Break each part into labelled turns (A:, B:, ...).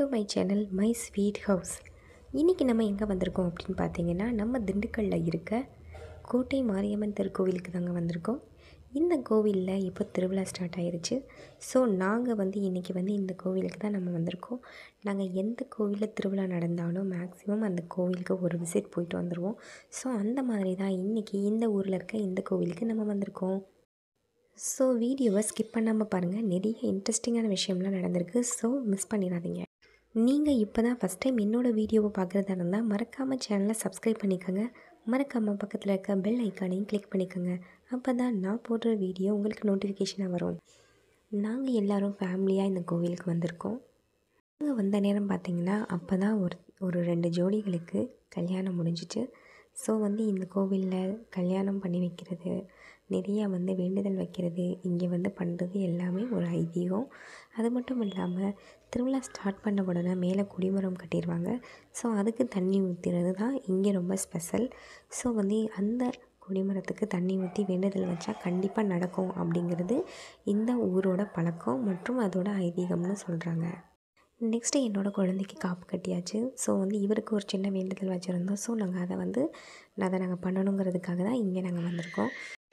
A: my channel my sweet house இன்றைக்கி நம்ம எங்கே வந்திருக்கோம் அப்படின்னு பார்த்தீங்கன்னா நம்ம திண்டுக்கல்லில் இருக்க கோட்டை மாரியம்மன் திருக்கோவிலுக்கு தாங்க வந்திருக்கோம் இந்த கோவிலில் இப்போ திருவிழா ஸ்டார்ட் ஆயிருச்சு ஸோ நாங்கள் வந்து இன்றைக்கி வந்து இந்த கோவிலுக்கு தான் நம்ம வந்திருக்கோம் நாங்கள் எந்த கோவிலில் திருவிழா நடந்தாலும் மேக்ஸிமம் அந்த கோவிலுக்கு ஒரு விசிட் போயிட்டு வந்துடுவோம் ஸோ அந்த மாதிரி தான் இன்றைக்கி இந்த ஊரில் இருக்க இந்த கோவிலுக்கு நம்ம வந்திருக்கோம் ஸோ வீடியோவை ஸ்கிப் பண்ணாமல் பாருங்கள் நிறைய இன்ட்ரெஸ்டிங்கான விஷயம்லாம் நடந்திருக்கு ஸோ மிஸ் பண்ணிடாதீங்க நீங்கள் இப்போ தான் ஃபஸ்ட் டைம் என்னோடய வீடியோவை பார்க்குறதா இருந்தால் மறக்காமல் சேனலை சப்ஸ்கிரைப் பண்ணிக்கோங்க மறக்காமல் பக்கத்தில் இருக்க பெல் ஐக்கானையும் கிளிக் பண்ணிக்கோங்க அப்போ தான் நான் போடுற வீடியோ உங்களுக்கு நோட்டிஃபிகேஷனாக வரும் நாங்கள் எல்லோரும் ஃபேமிலியாக இந்த கோவிலுக்கு வந்திருக்கோம் நாங்கள் வந்த நேரம் பார்த்திங்கன்னா அப்போ தான் ஒரு ஒரு ரெண்டு ஜோடிகளுக்கு கல்யாணம் முடிஞ்சிச்சு ஸோ வந்து இந்த கோவிலில் கல்யாணம் பண்ணி வைக்கிறது நிறையா வந்து வேண்டுதல் வைக்கிறது இங்கே வந்து பண்ணுறது எல்லாமே ஒரு ஐதீகம் அது மட்டும் இல்லாமல் திருவிழா ஸ்டார்ட் பண்ண உடனே மேலே குடிமரம் கட்டிடுவாங்க ஸோ அதுக்கு தண்ணி ஊற்றுறது தான் இங்கே ரொம்ப ஸ்பெஷல் ஸோ வந்து அந்த குடிமரத்துக்கு தண்ணி ஊற்றி வேண்டுதல் வச்சா கண்டிப்பாக நடக்கும் அப்படிங்கிறது இந்த ஊரோட பழக்கம் மற்றும் அதோட ஐதீகம்னு சொல்கிறாங்க நெக்ஸ்ட்டு என்னோடய குழந்தைக்கு காப்பு கட்டியாச்சு ஸோ வந்து இவருக்கு ஒரு சின்ன வேண்டுதல் வச்சுருந்தோம் ஸோ நாங்கள் அதை வந்து அதை நாங்கள் பண்ணணுங்கிறதுக்காக தான் இங்கே நாங்கள் வந்திருக்கோம்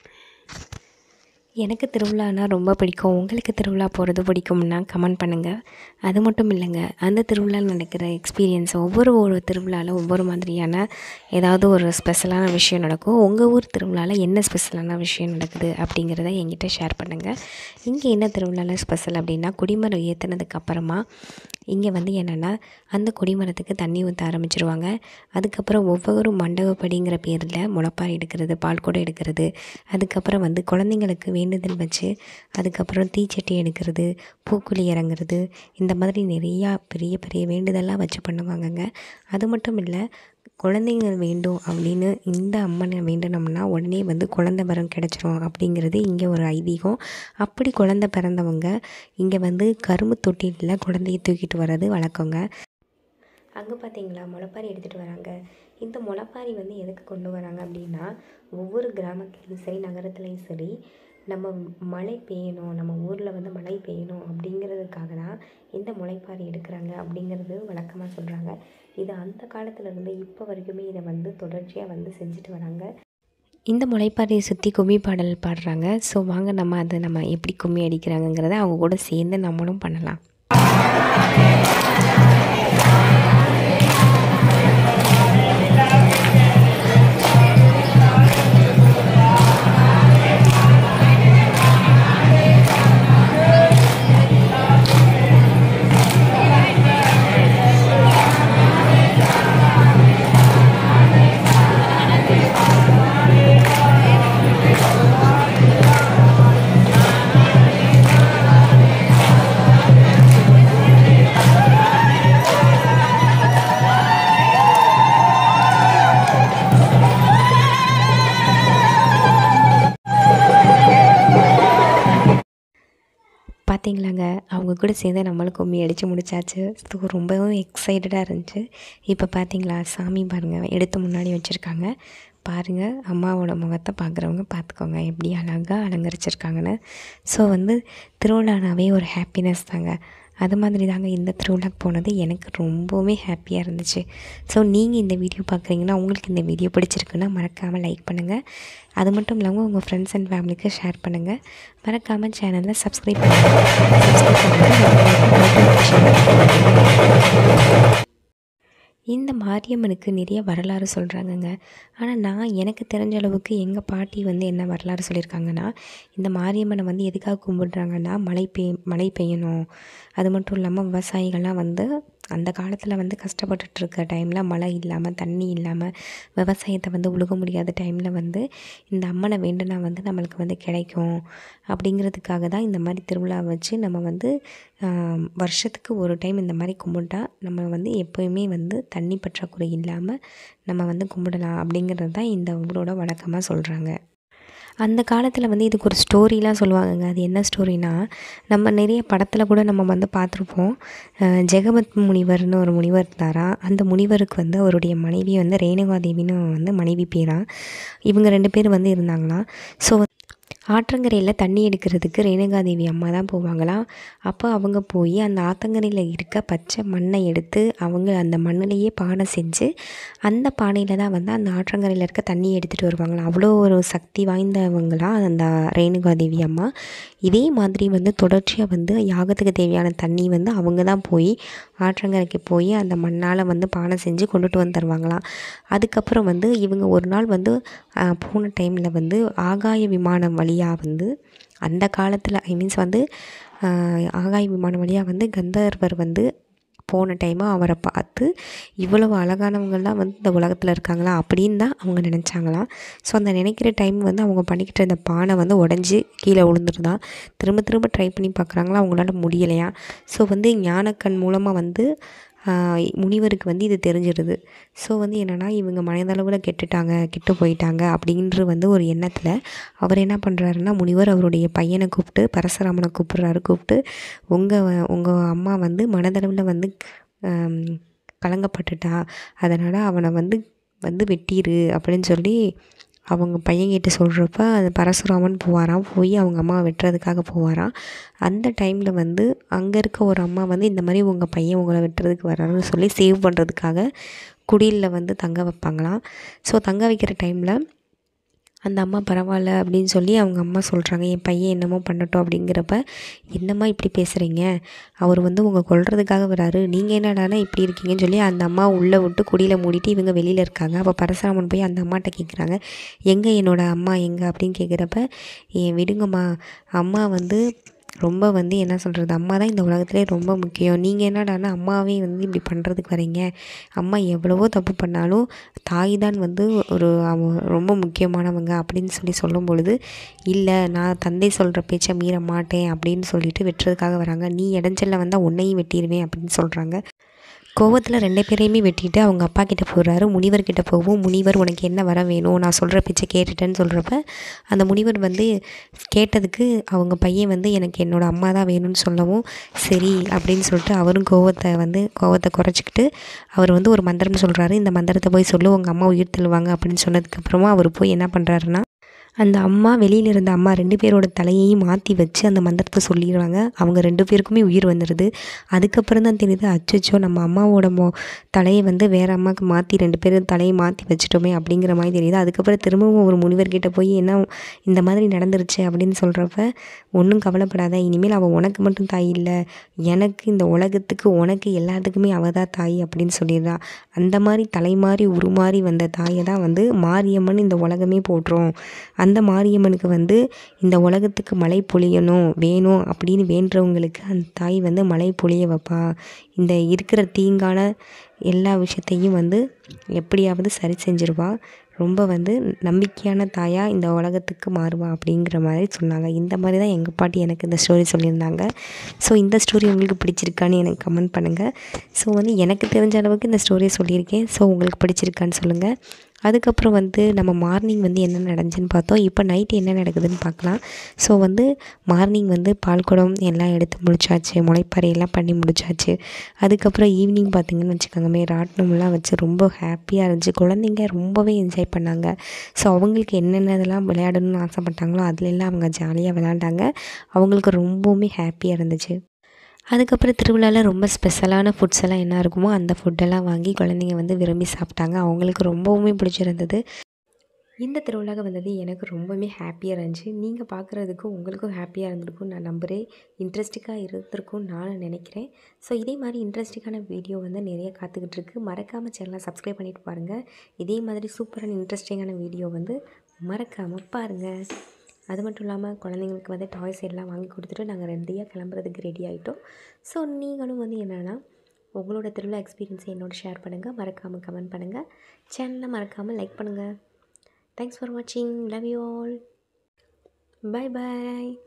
A: எனக்கு திருவிழானா ரொம்ப பிடிக்கும் உங்களுக்கு திருவிழா போகிறது பிடிக்கும்னா கமெண்ட் பண்ணுங்கள் அது மட்டும் இல்லைங்க அந்த திருவிழாவில் நடக்கிற எக்ஸ்பீரியன்ஸ் ஒவ்வொரு ஒரு திருவிழாவில் ஒவ்வொரு மாதிரியான ஏதாவது ஒரு ஸ்பெஷலான விஷயம் நடக்கும் உங்கள் ஊர் திருவிழாவில் என்ன ஸ்பெஷலான விஷயம் நடக்குது அப்படிங்கிறத என்கிட்ட ஷேர் பண்ணுங்கள் இங்கே என்ன திருவிழாவில் ஸ்பெஷல் அப்படின்னா குடிமரம் ஏற்றுனதுக்கு அப்புறமா இங்கே வந்து என்னென்னா அந்த கொடிமரத்துக்கு தண்ணி ஊற்ற ஆரம்பிச்சிருவாங்க அதுக்கப்புறம் ஒவ்வொரு மண்டபப்படிங்கிற பேரில் முளைப்பாரி எடுக்கிறது பால்குடம் எடுக்கிறது அதுக்கப்புறம் வந்து குழந்தைங்களுக்கு வேண்டுதல் வச்சு அதுக்கப்புறம் தீச்சட்டி எடுக்கிறது பூக்குழி இறங்குறது இந்த மாதிரி நிறையா பெரிய பெரிய வேண்டுதல்லாம் வச்சு பண்ணுவாங்கங்க அது மட்டும் இல்லை குழந்தைங்க வேண்டும் அப்படின்னு இந்த அம்மனை வேண்டினோம்னா உடனே வந்து குழந்த வரம் கிடச்சிரும் அப்படிங்கிறது இங்கே ஒரு ஐதீகம் அப்படி குழந்த பிறந்தவங்க இங்கே வந்து கரும்பு தொட்டிலில் குழந்தைய தூக்கிட்டு வர்றது வழக்கங்க அங்கே பார்த்தீங்களா முளைப்பாரி எடுத்துகிட்டு வராங்க இந்த முளைப்பாரி வந்து எதுக்கு கொண்டு வராங்க அப்படின்னா ஒவ்வொரு கிராமத்துலேயும் சரி நகரத்துலேயும் சரி நம்ம மழை பெய்யணும் நம்ம ஊரில் வந்து மழை பெய்யணும் அப்படிங்கிறதுக்காக தான் இந்த முளைப்பாரி எடுக்கிறாங்க அப்படிங்கிறது வழக்கமாக சொல்கிறாங்க இது அந்த காலத்துலேருந்து இப்போ வரைக்குமே இதை வந்து தொடர்ச்சியாக வந்து செஞ்சுட்டு வராங்க இந்த முளைப்பாரியை சுற்றி கும்மி பாடல் பாடுறாங்க ஸோ வாங்க நம்ம அதை நம்ம எப்படி கும்மி அடிக்கிறாங்கங்கிறத அவங்க கூட சேர்ந்து நம்மளும் பண்ணலாம் பார்த்தீங்களாங்க அவங்க கூட சேர்ந்து நம்மளும் கும்மி அடித்து முடிச்சாச்சு ஸோ ரொம்பவும் எக்ஸைட்டடாக இருந்துச்சு இப்போ பார்த்தீங்களா சாமி பாருங்கள் எடுத்து முன்னாடி வச்சுருக்காங்க பாருங்கள் அம்மாவோட முகத்தை பார்க்குறவங்க பார்த்துக்கோங்க எப்படி அழகாக அலங்கரிச்சிருக்காங்கன்னு ஸோ வந்து திருவிழானாவே ஒரு ஹாப்பினஸ் தாங்க அது மாதிரி தாங்க இந்த திருவிழாக்கு போனது எனக்கு ரொம்பவுமே ஹாப்பியாக இருந்துச்சு ஸோ நீங்கள் இந்த வீடியோ பார்க்குறீங்கன்னா உங்களுக்கு இந்த வீடியோ பிடிச்சிருக்குன்னா மறக்காமல் லைக் பண்ணுங்கள் அது மட்டும் இல்லாமல் உங்கள் ஃப்ரெண்ட்ஸ் அண்ட் ஃபேமிலிக்கு ஷேர் பண்ணுங்கள் மறக்காமல் சேனலில் சப்ஸ்கிரைப் பண்ணுங்கள் இந்த மாரியம்மனுக்கு நிறைய வரலாறு சொல்கிறாங்கங்க ஆனால் நான் எனக்கு தெரிஞ்ச அளவுக்கு எங்கள் பாட்டி வந்து என்ன வரலாறு சொல்லியிருக்காங்கன்னா இந்த மாரியம்மனை வந்து எதுக்காக கும்பிடுறாங்கன்னா மழை பெய் மழை பெய்யணும் அது மட்டும் இல்லாமல் விவசாயிகள்லாம் வந்து அந்த காலத்தில் வந்து கஷ்டப்பட்டுட்டு இருக்க டைமில் மழை இல்லாமல் தண்ணி இல்லாமல் விவசாயத்தை வந்து உழுக முடியாத டைமில் வந்து இந்த அம்மனை வேண்டுனா வந்து நம்மளுக்கு வந்து கிடைக்கும் அப்படிங்கிறதுக்காக தான் இந்த மாதிரி திருவிழா வச்சு நம்ம வந்து வருஷத்துக்கு ஒரு டைம் இந்த மாதிரி கும்பிட்டா நம்ம வந்து எப்போயுமே வந்து தண்ணி பற்றாக்குறை இல்லாமல் நம்ம வந்து கும்பிடலாம் அப்படிங்கிறது தான் இந்த ஊரோட வழக்கமாக சொல்கிறாங்க அந்த காலத்தில் வந்து இதுக்கு ஒரு ஸ்டோரிலாம் சொல்லுவாங்கங்க அது என்ன ஸ்டோரினா நம்ம நிறைய படத்தில் கூட நம்ம வந்து பார்த்துருப்போம் ஜெகமத் முனிவர்னு ஒரு முனிவர் இருந்தாரா அந்த முனிவருக்கு வந்து அவருடைய மனைவி வந்து ரேணுகாதேவின்னு வந்து மனைவி பேரா இவங்க ரெண்டு பேர் வந்து இருந்தாங்களாம் ஸோ ஆற்றங்கரையில் தண்ணி எடுக்கிறதுக்கு ரேணுகாதேவி அம்மா தான் போவாங்களாம் அப்போ அவங்க போய் அந்த ஆத்தங்கரையில் இருக்க பச்சை மண்ணை எடுத்து அவங்க அந்த மண்ணிலேயே பானை செஞ்சு அந்த பானையில் தான் வந்து அந்த ஆற்றங்கரையில் இருக்க தண்ணி எடுத்துகிட்டு வருவாங்களாம் அவ்வளோ ஒரு சக்தி வாய்ந்தவங்களாம் அந்த ரேணுகாதேவி அம்மா இதே மாதிரி வந்து தொடர்ச்சியாக வந்து யாகத்துக்கு தேவையான தண்ணி வந்து அவங்க தான் போய் ஆற்றங்கரைக்கு போய் அந்த மண்ணால் வந்து பானை செஞ்சு கொண்டுட்டு வந்து தருவாங்களாம் அதுக்கப்புறம் வந்து இவங்க ஒரு நாள் வந்து ஆஹ், போன டைமில் வந்து ஆகாய விமானம் வழியாக வந்து அந்த காலத்தில் ஐ மீன்ஸ் வந்து ஆஹ், ஆகாய விமானம் வழியாக வந்து கந்தர்வர் வந்து போன டைமு அவரை பார்த்து இவ்வளவு அழகானவங்கள்லாம் வந்து இந்த உலகத்தில் இருக்காங்களா அப்படின்னு தான் அவங்க நினச்சாங்களாம் ஸோ அந்த நினைக்கிற டைம் வந்து அவங்க பண்ணிக்கிட்டு இருந்த பானை வந்து உடஞ்சி கீழே விழுந்துருதான் திரும்ப திரும்ப ட்ரை பண்ணி பார்க்குறாங்களா அவங்களால முடியலையா ஸோ வந்து ஞானக்கண் மூலமாக வந்து ஆஹ், முனிவருக்கு வந்து இது தெரிஞ்சிடுது ஸோ வந்து என்னென்னா இவங்க மனதளவில் கெட்டுட்டாங்க கெட்டு போயிட்டாங்க அப்படின்ற வந்து ஒரு எண்ணத்தில் அவர் என்ன பண்ணுறாருன்னா முனிவர் அவருடைய பையனை கூப்பிட்டு பரசுராமனை கூப்பிட்றாரு கூப்பிட்டு உங்கள் உங்கள் அம்மா வந்து மனதளவில் வந்து ஆம், கலங்கப்பட்டுட்டா அதனால் அவனை வந்து வந்து வெட்டிரு அப்படின்னு சொல்லி அவங்க பையன்கிட்ட சொல்கிறப்ப அது பரசுராமன் போவாராம் போய் அவங்க அம்மாவை வெட்டுறதுக்காக போவாராம் அந்த டைமில் வந்து அங்கே இருக்க ஒரு அம்மா வந்து இந்த மாதிரி உங்கள் பையன் உங்களை வெட்டுறதுக்கு வராருன்னு சொல்லி சேவ் பண்ணுறதுக்காக குடிலில் வந்து தங்க வைப்பாங்களாம் ஸோ தங்க வைக்கிற டைமில் அந்த அம்மா பரவாயில்ல அப்படின்னு சொல்லி அவங்க அம்மா சொல்கிறாங்க என் பையன் என்னமோ பண்ணட்டும் அப்படிங்கிறப்ப என்னம்மா இப்படி பேசுகிறீங்க அவர் வந்து உங்கள் கொல்றதுக்காக வராரு நீங்கள் என்னடானா இப்படி இருக்கீங்கன்னு சொல்லி அந்த அம்மா உள்ளே விட்டு குடியில் மூடிட்டு இவங்க வெளியில் இருக்காங்க அப்போ பரசுராமன் போய் அந்த அம்மாட்ட கேட்குறாங்க எங்கே என்னோடய அம்மா எங்கே அப்படின்னு கேட்குறப்ப ஏன் விடுங்கம்மா அம்மா வந்து ரொம்ப வந்து என்ன சொல்கிறது அம்மா தான் இந்த உலகத்திலே ரொம்ப முக்கியம் நீங்கள் என்னடானா அம்மாவே வந்து இப்படி பண்ணுறதுக்கு வரீங்க அம்மா எவ்வளவோ தப்பு பண்ணாலும் தாய் தான் வந்து ஒரு அவ- ரொம்ப முக்கியமானவங்க அப்படின்னு சொல்லி சொல்லும் பொழுது இல்லை நான் தந்தை சொல்கிற பேச்சை மீற மாட்டேன் அப்படின்னு சொல்லிட்டு வெட்டுறதுக்காக வராங்க நீ இடைஞ்சல்ல வந்தால் உன்னையும் வெட்டிடுவேன் அப்படின்னு சொல்கிறாங்க கோவத்தில் ரெண்டு பேரையுமே வெட்டிட்டு அவங்க அப்பா கிட்ட போடுறாரு முனிவர் கிட்ட போகவும் முனிவர் உனக்கு என்ன வர வேணும் நான் சொல்கிற பேச்சை கேட்டுட்டேன்னு சொல்கிறப்ப அந்த முனிவர் வந்து கேட்டதுக்கு அவங்க பையன் வந்து எனக்கு என்னோடய அம்மா தான் வேணும்னு சொல்லவும் சரி அப்படின்னு சொல்லிட்டு அவரும் கோவத்தை வந்து கோவத்தை குறைச்சிக்கிட்டு அவர் வந்து ஒரு மந்திரம் சொல்கிறாரு இந்த மந்திரத்தை போய் சொல்லு உங்கள் அம்மா உயிர் தள்ளுவாங்க அப்படின்னு சொன்னதுக்கப்புறமா அவர் போய் என்ன பண்ணுறாருன்னா அந்த அம்மா வெளியில் இருந்த அம்மா ரெண்டு பேரோட தலையையும் மாற்றி வச்சு அந்த மந்திரத்தை சொல்லிடுவாங்க அவங்க ரெண்டு பேருக்குமே உயிர் வந்துடுது அதுக்கப்புறம் தான் தெரியுது அச்சச்சோ நம்ம அம்மாவோட மோ தலையை வந்து வேறு அம்மாவுக்கு மாற்றி ரெண்டு பேரும் தலையை மாற்றி வச்சுட்டோமே அப்படிங்கிற மாதிரி தெரியுது அதுக்கப்புறம் திரும்பவும் ஒரு முனிவர்கிட்ட போய் என்ன இந்த மாதிரி நடந்துருச்சு அப்படின்னு சொல்கிறப்ப ஒன்றும் கவலைப்படாத இனிமேல் அவள் உனக்கு மட்டும் தாய் இல்லை எனக்கு இந்த உலகத்துக்கு உனக்கு எல்லாத்துக்குமே அவள் தான் தாய் அப்படின்னு சொல்லிடுறா அந்த மாதிரி தலை மாறி உருமாறி வந்த தாயை தான் வந்து மாரியம்மன் இந்த உலகமே போட்டுரும் அந்த மாரியம்மனுக்கு வந்து இந்த உலகத்துக்கு மழை பொழியணும் வேணும் அப்படின்னு வேண்டுறவங்களுக்கு அந்த தாய் வந்து மழை பொழிய வைப்பா இந்த இருக்கிற தீங்கான எல்லா விஷயத்தையும் வந்து எப்படியாவது சரி செஞ்சிருவா ரொம்ப வந்து நம்பிக்கையான தாயாக இந்த உலகத்துக்கு மாறுவா அப்படிங்கிற மாதிரி சொன்னாங்க இந்த மாதிரி தான் எங்கள் பாட்டி எனக்கு இந்த ஸ்டோரி சொல்லியிருந்தாங்க ஸோ இந்த ஸ்டோரி உங்களுக்கு பிடிச்சிருக்கான்னு எனக்கு கமெண்ட் பண்ணுங்கள் ஸோ வந்து எனக்கு தெரிஞ்ச அளவுக்கு இந்த ஸ்டோரியை சொல்லியிருக்கேன் ஸோ உங்களுக்கு பிடிச்சிருக்கான்னு சொல்லுங்கள் அதுக்கப்புறம் வந்து நம்ம மார்னிங் வந்து என்ன நடந்துச்சுன்னு பார்த்தோம் இப்போ நைட் என்ன நடக்குதுன்னு பார்க்கலாம் ஸோ வந்து மார்னிங் வந்து பால்குடம் எல்லாம் எடுத்து முடிச்சாச்சு முளைப்பாறை எல்லாம் பண்ணி முடிச்சாச்சு அதுக்கப்புறம் ஈவினிங் பார்த்திங்கன்னு வச்சுக்கோங்கமே ராட்டினம்லாம் வச்சு ரொம்ப ஹாப்பியாக இருந்துச்சு குழந்தைங்க ரொம்பவே என்ஜாய் பண்ணாங்க ஸோ அவங்களுக்கு என்னென்ன இதெல்லாம் விளையாடணும்னு ஆசைப்பட்டாங்களோ அதுல எல்லாம் அவங்க ஜாலியாக விளையாண்டாங்க அவங்களுக்கு ரொம்பவுமே ஹாப்பியாக இருந்துச்சு அதுக்கப்புறம் திருவிழாவில் ரொம்ப ஸ்பெஷலான ஃபுட்ஸ் எல்லாம் என்ன இருக்குமோ அந்த ஃபுட்டெல்லாம் வாங்கி குழந்தைங்க வந்து விரும்பி சாப்பிட்டாங்க அவங்களுக்கு ரொம்பவுமே பிடிச்சிருந்தது இந்த திருவிழாக்கு வந்தது எனக்கு ரொம்பவுமே ஹாப்பியாக இருந்துச்சு நீங்கள் பார்க்குறதுக்கு உங்களுக்கும் ஹாப்பியாக இருந்திருக்கும் நான் நம்புகிறேன் இன்ட்ரெஸ்டிங்காக இருந்திருக்கும் நான் நினைக்கிறேன் ஸோ இதே மாதிரி இன்ட்ரெஸ்டிங்கான வீடியோ வந்து நிறைய காத்துக்கிட்டு இருக்கு மறக்காமல் சேனலை சப்ஸ்கிரைப் பண்ணிட்டு பாருங்கள் இதே மாதிரி சூப்பரான இன்ட்ரெஸ்டிங்கான வீடியோ வந்து மறக்காமல் பாருங்கள் அது மட்டும் இல்லாமல் குழந்தைங்களுக்கு வந்து டாய்ஸ் எல்லாம் வாங்கி கொடுத்துட்டு நாங்கள் ரெடியாக கிளம்புறதுக்கு ரெடி ஆகிட்டோம் ஸோ நீங்களும் வந்து என்னென்னா உங்களோட திருவிழா எக்ஸ்பீரியன்ஸை என்னோட ஷேர் பண்ணுங்கள் மறக்காமல் கமெண்ட் பண்ணுங்கள் சேனலை மறக்காமல் லைக் பண்ணுங்கள் தேங்க்ஸ் ஃபார் வாட்சிங் love you all bye bye